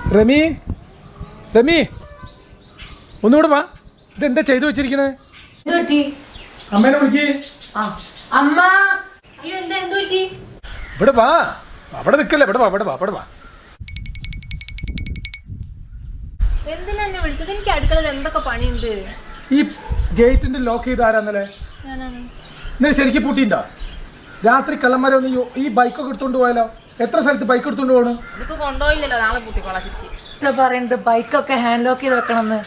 Rami Rami ഒന്നുകൂടെ വാ ഇതെന്താ ചെയ്തു വെച്ചിരിക്കണേ എന്ത് പറ്റി അമ്മേനെ വിളിക്ക് ആ അമ്മ അയ്യോ എന്താ എന്ത് പറ്റി ഇവിടെ വാ അവിടെ നിൽക്കല്ലേ ഇവിടെ വാ ഇവിടെ വാ ഇവിടെ വാ എന്തിനാ എന്നെ വിളിച്ചത് എനിക്ക് അടുക്കളയിൽ എന്തൊക്കെ പണിയുണ്ട് ഈ ഗേറ്റിന്റെ ലോക്ക് ചെയ്ത് ആരാന്നല്ലേ ഞാനാണ് ഇന്നലെ ശരിക്കും പൂട്ടിണ്ടോ രാത്രി കള്ളന്മാരെ ഒന്ന് ഈ- ഈ ബൈക്കൊക്കെ എടുത്തോണ്ട് പോയാലോ എത്ര സ്ഥലത്ത് ബൈക്ക് എടുത്തോണ്ട് പോകണം ഇതിപ്പോ കൊണ്ടുപോയില്ലല്ലോ നാളെ പൂട്ടിക്കോളാം ശരിക്കും ഇത്ര പറയുന്നത് ബൈക്കൊക്കെ ഹാൻഡ് ലോക്ക് ചെയ്ത് വെക്കണമെന്ന്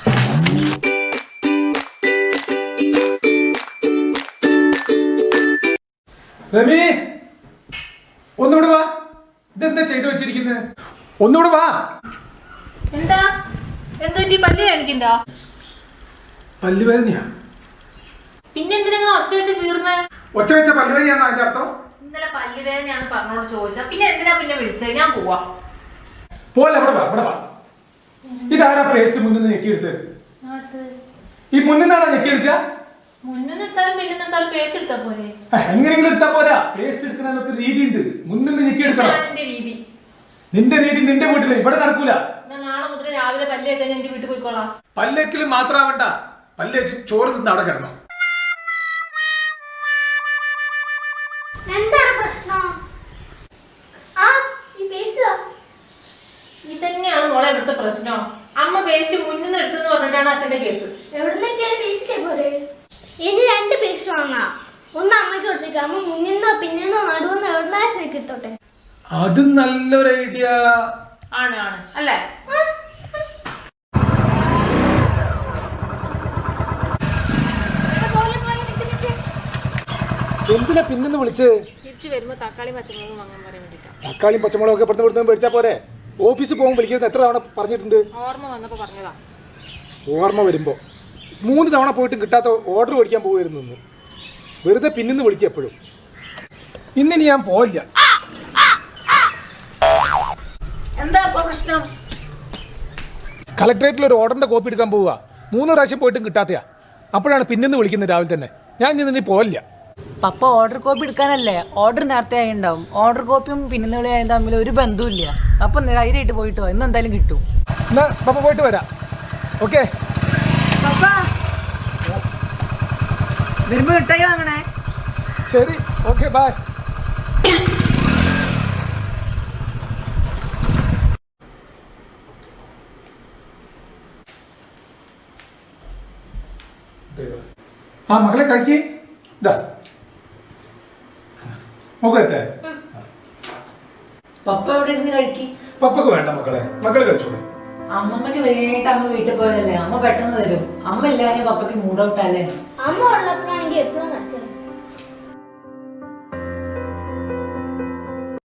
രമി ഒന്നുകൂടെ വാ ഇതെന്താ ചെയ്തു വെച്ചിരിക്കുന്നത് ഒന്നുകൂടെ വാ എന്താ എന്ത് പറ്റി പല്ല് എനിക്കുണ്ടോ പല്ലുവേദനയാ പിന്നെ എന്തിനാ ഒച്ച വെച്ച് കീർന്ന് ഒച്ച വെച്ച പല്ലുവേദനയാണോ അതിന്റെ അർത്ഥം ഇന്നലെ പല്ലുവേദനയാന്ന് പറഞ്ഞോട് ചോദിച്ചാ പിന്നെ എന്തിനാ പിന്നെ വിളിച്ചത് ഞാൻ പോവാ പോലെ അവിടെ വാ ഇവിടെ വാ ഇതാരാ പേസ്റ്റ് മുന്നിൽ നിന്ന് ഞെക്കിയെടുത്ത് ഈ മുന്നിൽ നിന്നാണോ ഞെക്കിയെടുക്കുക മുന്നിൽ നിർത്താലും പിന്നിൽ നിർത്താലും പേസ്റ്റ് എടുത്താ പോരെ ആ, എങ്ങനെയെങ്കിലും എടുത്താ പോരാ പേസ്റ്റ് എടുക്കുന്നതിനൊക്കെ രീതി ഉണ്ട് മുന്നിൽ നിന്ന് ഞെക്കിയെടുക്കണം ഇതാണ് എന്റെ രീതി നിന്റെ രീതി നിന്റെ വീട്ടില് ഇവിടെ നടക്കൂല എന്നാ നാളെ മുതൽ രാവിലെ പല്ല് വെക്കാൻ ഞാൻ എന്റെ വീട്ടിൽ പോയിക്കോളാം പല്ലേക്കിൽ മാത്രാവണ്ട പല്ലേച്ച് ചോറ് നിന്ന് അവിടെ കിടന്നു എന്താണ് പ്രശ്നം ആ ഈ പേസ്റ്റ് ഇത് തന്നെയാണ് മോളെ ഇവിടുത്തെ പ്രശ്നം അമ്മ പേസ്റ്റ് മുന്നിൽ നിന്ന് എടുത്തെന്ന് പറഞ്ഞിട്ടാണ് അച്ഛന്റെ കേസ് എവിടുന്നൊക്കെയാണ് പേസ്റ്റ് പോരെ ഇനി രണ്ട് പേസ്റ്റ് വാങ്ങാം ഒന്ന് അമ്മയ്ക്ക് കൊടുത്തേക്ക് അമ്മ മുന്നിന്നോ പിന്നിന്നോ നടുവെന്നോ എവിടുന്നാ കിട്ടോട്ടെ അത് നല്ലൊരു ഐഡിയ ആണ് ആണ് അല്ലേ എന്തിനാ പിന്നെന്ന് വിളിച്ച് തിരിച്ചു വരുമ്പോ തക്കാളി പച്ചമുളകും വാങ്ങാൻ പറയാൻ വേണ്ടിട്ടാ തക്കാളിയും പച്ചമുളകും ഒക്കെ ഇവിടുന്ന് ഇവിടുന്ന് മേടിച്ചാ പോരെ ഓഫീസിൽ പോകുമ്പോൾ വിളിക്കുന്നത് എത്ര തവണ പറഞ്ഞിട്ടുണ്ട് ഓർമ്മ വന്നപ്പോ പറഞ്ഞതാ ഓർമ്മ വരുമ്പോ മൂന്ന് തവണ പോയിട്ടും കിട്ടാത്ത ഓർഡർ മേടിക്കാൻ പോകുമായിരുന്നു ഇന്ന് വെറുതെ പിന്നിന്ന് വിളിക്കുക എപ്പോഴും ഇന്നിനി ഞാൻ പോയില്ല എന്താ ഇപ്പൊ പ്രശ്നം കളക്ടറേറ്റിൽ ഒരു ഓർഡറിന്റെ കോപ്പി എടുക്കാൻ പോവുക മൂന്ന് പ്രാവശ്യം പോയിട്ടും കിട്ടാത്തയാ അപ്പോഴാണ് പിന്നിന്ന് വിളിക്കുന്നത് രാവിലെ തന്നെ ഞാൻ ഇനി ഇനി പോയില്ല പപ്പ ഓർഡർ കോപ്പി എടുക്കാനല്ലേ ഓർഡർ നേരത്തെ ആയി ഉണ്ടാവും ഓർഡർ കോപ്പിയും പിന്നെ വിളിയായും തമ്മിൽ ഒരു ബന്ധവുമില്ല അപ്പൊ ധൈര്യമായിട്ട് പോയിട്ടോ ഇന്ന് എന്തായാലും കിട്ടും എന്നാ പപ്പ പോയിട്ട് വരാം ഓക്കെ പപ്പ വരുമ്പോ മിഠായി വാങ്ങണേ ശരി ഓക്കെ ബൈ ആ മകളെ കഴിക്ക് ഇതാ മുഖത്തെ പപ്പ എവിടെ ഇരുന്ന് കഴിക്കി പപ്പക്ക് വേണ്ട മക്കളെ മക്കളെ കഴിച്ചോളൂ അമ്മമ്മക്ക് വൈകിട്ട് അമ്മ വീട്ടിൽ പോയതല്ലേ അമ്മ പെട്ടെന്ന് വരും അമ്മ ഇല്ലാതെ പപ്പയ്ക്ക് മൂഡ് ഔട്ട് അല്ലേ അമ്മ ഉള്ളപ്പോഴാണെങ്കിൽ എപ്പോഴും കച്ച